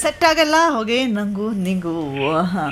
Set ಆಗಲ್ಲ ಹೋಗೆ ನಂಗೂ ನಿಂಗೂ ಆಹಾ.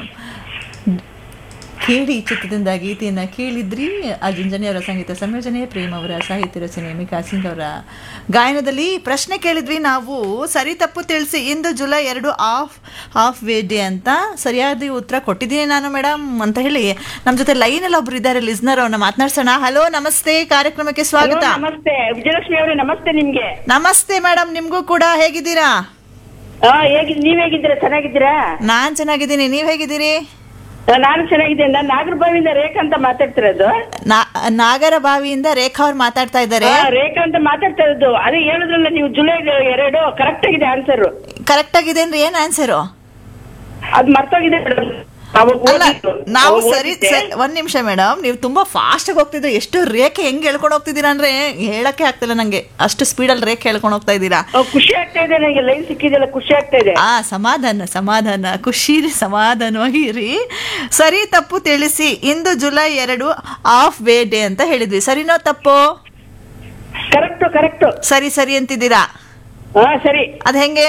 ಕೇಳಿ ಚಿತ್ರದಿಂದ ಗೀತೆಯನ್ನು ಕೇಳಿದ್ರಿ ಅರ್ಜುನ್ ಅವರ ಸಂಗೀತ ಸಂಯೋಜನೆ ಪ್ರೇಮ್ ಅವರ ಸಾಹಿತ್ಯ ರಚನೆ ಮಿಕಾ ಸಿಂಗ್ ಅವರ ಗಾಯನದಲ್ಲಿ ಪ್ರಶ್ನೆ ಕೇಳಿದ್ವಿ ನಾವು ಸರಿ ತಪ್ಪು ತಿಳಿಸಿ ಇಂದು ಜುಲೈ ಎರಡು ಆಫ್ ಹಾಫ್ ವೇ ಡೇ ಅಂತ ಸರಿಯಾದ ಉತ್ತರ ಕೊಟ್ಟಿದ್ದೀನಿ ನಾನು ಮೇಡಮ್ ಅಂತ ಹೇಳಿ ನಮ್ಮ ಜೊತೆ ಲೈನಲ್ಲಿ ಒಬ್ರು ಇದ್ದಾರೆ ಲಿಸ್ನರ್ ಅವ್ರನ್ನ ಮಾತನಾಡ್ಸೋಣ ಹಲೋ ನಮಸ್ತೆ ಕಾರ್ಯಕ್ರಮಕ್ಕೆ ಸ್ವಾಗತ ಹಲೋ, ನಮಸ್ತೆ ವಿಜಯಲಕ್ಷ್ಮಿ ಅವರೇ ನಮಸ್ತೆ ನಿಮ್ಗೆ ನಮಸ್ತೆ ಮೇಡಮ್ ನಿಮಗೂ ಕೂಡ ಹೇಗಿದ್ದೀರಾ ಹಾ ಹೇಗಿ ನೀವ್ ಹೇಗಿದ್ದೀರಾ ಚೆನ್ನಾಗಿದ್ದೀರಾ ನಾನ್ ಚೆನ್ನಾಗಿದ್ದೀನಿ ನೀವ್ ಹೇಗಿದ್ದೀರಿ ಆ, ನಾನು ಚೆನ್ನಾಗಿದ್ದೀನಿ ನಾನು ನಾಗರಬಾವಿಯಿಂದ ರೇಖಾ ಅಂತ ಮಾತಾಡ್ತಿರೋದು ನಾ- ನಾಗರ ಬಾವಿಯಿಂದ ರೇಖಾ ಅವ್ರು ಮಾತಾಡ್ತಾ ಇದ್ದಾರೆ ಆ, ರೇಖಾ ಅಂತ ಮಾತಾಡ್ತಾ ಇರೋದು ಅದೇ ಹೇಳಿದ್ರಲ್ಲ ನೀವು ಜುಲೈ ಎರಡು ಕರೆಕ್ಟ್ ಆಗಿದೆ ಆನ್ಸರ್ ಕರೆಕ್ಟ್ ಆಗಿದೆ ಅಂದ್ರೆ ಏನ್ ಆನ್ಸರು ಅದ್ ಮರ್ತೋಗಿದೆ ಮೇಡಮ್ ಅಲ್ಲ ನಾವು ಸರಿ ಸರಿ- ಒಂದ್ ನಿಮಿಷ ಮೇಡಮ್ ನೀವು ತುಂಬಾ ಫಾಸ್ಟ್ ಆಗಿ ಹೋಗ್ತಿದ್ರೆ ಎಷ್ಟು ರೇಖೆ ಹೆಂಗ್ ಹೇಳ್ಕೊಂಡು ಹೋಗ್ತಿದ್ದೀರಾ ಅಂದ್ರೆ ಹೇಳಕ್ಕೆ ಆಗ್ತಿಲ್ಲ ನಂಗೆ ಅಷ್ಟು ಸ್ಪೀಡಲ್ಲಿ ರೇಖೆ ಹೇಳ್ಕೊಂಡು ಹೋಗ್ತಾ ಇದ್ದೀರಾ ಖುಷಿ ಆಗ್ತಾ ಇದೆ ನನಗೆ ಲೈನ್ ಸಿಕ್ಕಿದೆಲ್ಲ ಖುಷಿ ಆಗ್ತಾ ಇದೆ ಆ ಸಮಾಧಾನ ಸಮಾಧಾನ ಖುಷಿ ಸಮಾಧಾನವಾಗಿ ಇರಿ ಸರಿ ತಪ್ಪು ತಿಳಿಸಿ ಇಂದು ಜುಲೈ ಎರಡು ಆಫ್ ವೇ ಡೇ ಅಂತ ಹೇಳಿದ್ವಿ ಸರಿನೋ ತಪ್ಪು ಕರೆಕ್ಟ್ ಕರೆಕ್ಟ್ ಸರಿ ಸರಿ ಅಂತಿದ್ದೀರಾ ಹಾ ಸರಿ ಅದ್ ಹೆಂಗೆ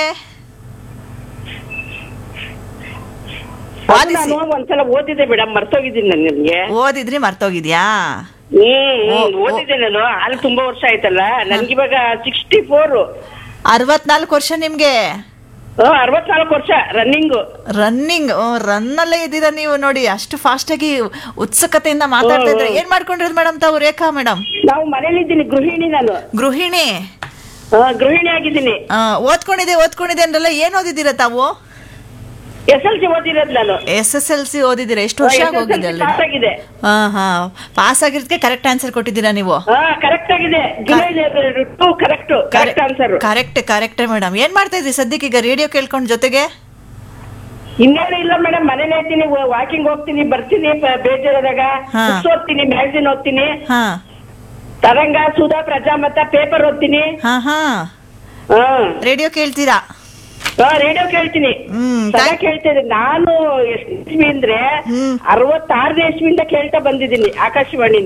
ಅದು ವಾದಿಸಿ ನಾನು ಒಂದ್ಸಲ ಓದಿದ್ದೆ ಮೇಡಮ್ ಮರ್ತೋಗಿದ್ದೀನಿ ನಾನು ನಿಮ್ಗೆ ಓದಿದ್ರಿ ಮರ್ತೋಗಿದ್ಯಾ ಹ್ಮ್ ಓ, ಹ್ಮ್, ಓ. ಓದಿದ್ದೆ ನಾನು ಅಲ್ಲಿ ತುಂಬಾ ವರ್ಷ ಆಯ್ತಲ್ಲ ನನ್ಗಿವಾಗ ಸಿಕ್ಸ್ಟಿ ಫೋರ್ ಅರವತ್ನಾಲ್ಕು ವರ್ಷ ನಿಮ್ಗೆ ಅರವತ್ನಾಲ್ಕು ವರ್ಷ ರನ್ನಿಂಗ್ ರನ್ನಿಂಗ್ ರನ್ನಲ್ಲೇ ಇದ್ದೀರಾ ನೀವು ನೋಡಿ ಅಷ್ಟು ಫಾಸ್ಟ್ ಆಗಿ ಉತ್ಸುಕತೆಯಿಂದ ಮಾತಾಡ್ತಾ ಇದ್ರೆ ಏನ್ ಮಾಡ್ಕೊಂಡಿರೋದು ಮೇಡಮ್ ತಾವು ರೇಖಾ ಮೇಡಮ್ ನಾವು ಮನೇಲಿದ್ದೀನಿ ಗೃಹಿಣಿ ನಾನು ಗೃಹಿಣಿ ಆ, ಗೃಹಿಣಿ ಆಗಿದ್ದೀನಿ ಆ, ಓದ್ಕೊಂಡಿದೆ ಓದ್ಕೊಂಡಿದೆ ಅಂದ್ರಲ್ಲ ಏನ್ ಓದಿದ್ದೀರಾ ತಾವು ಎಸ್ ಎಲ್ ಸಿ ಓದಿರೋದು ನಾನು ಎಸ್ ಎಸ್ ಎಲ್ ಸಿ ಓದಿದ್ದೀರಾ ಎಷ್ಟು ವರ್ಷ ಆಗಿ ಹೋಗಿದೆ ಅಲ್ಲಿ ಪಾಸ್ ಆಗಿದೆ ಹಾ ಹಾ ಪಾಸ್ ಆಗಿರೋದಕ್ಕೆ ಕರೆಕ್ಟ್ ಆನ್ಸರ್ ಕೊಟ್ಟಿದ್ದೀರಾ ನೀವು ಹಾ ಕರೆಕ್ಟ್ ಆಗಿದೆ July two correct correct answer correct correct madam ಏನ್ ಮಾಡ್ತಾ ಇದ್ರಿ ಸದ್ಯಕ್ಕೆ ಈಗ ರೇಡಿಯೋ ಕೇಳ್ಕೊಂಡು ಜೊತೆಗೆ ಇನ್ನೇನು ಇಲ್ಲ ಮೇಡಮ್ ಮನೇಲಿ ಇರ್ತೀನಿ ವಾಕಿಂಗ್ ಹೋಗ್ತೀನಿ ಬರ್ತೀನಿ ಪ- ಬೇಜಾರಾದಾಗ ಹಾ. ಬುಕ್ಸ್ ಓದ್ತೀನಿ ಮ್ಯಾಗಝಿನ್ ಓದ್ತೀನಿ ಹಾ ತರಂಗ ಸುಧಾ ಪ್ರಜಾಮತ ಪೇಪರ್ ಓದ್ತೀನಿ ಹಾ ಹಾ ಹಾ ರೇಡಿಯೋ ಕೇಳ್ತೀರಾ ರೇಡಿಯೋ ಕೇಳ್ತೀನಿ ಹ್ಮ್, ಸದಾ thank- ಕೇಳ್ತಾ ಇದ್ದೀನಿ ನಾನು ಎಷ್ಟು ಇಸ್ವಿ ಅಂದ್ರೆ ಹ್ಮ್. ಅರವತ್ತಾರನೇ ಇಸ್ವಿಯಿಂದ ಕೇಳ್ತಾ ಬಂದಿದ್ದೀನಿ ಆಕಾಶವಾಣಿ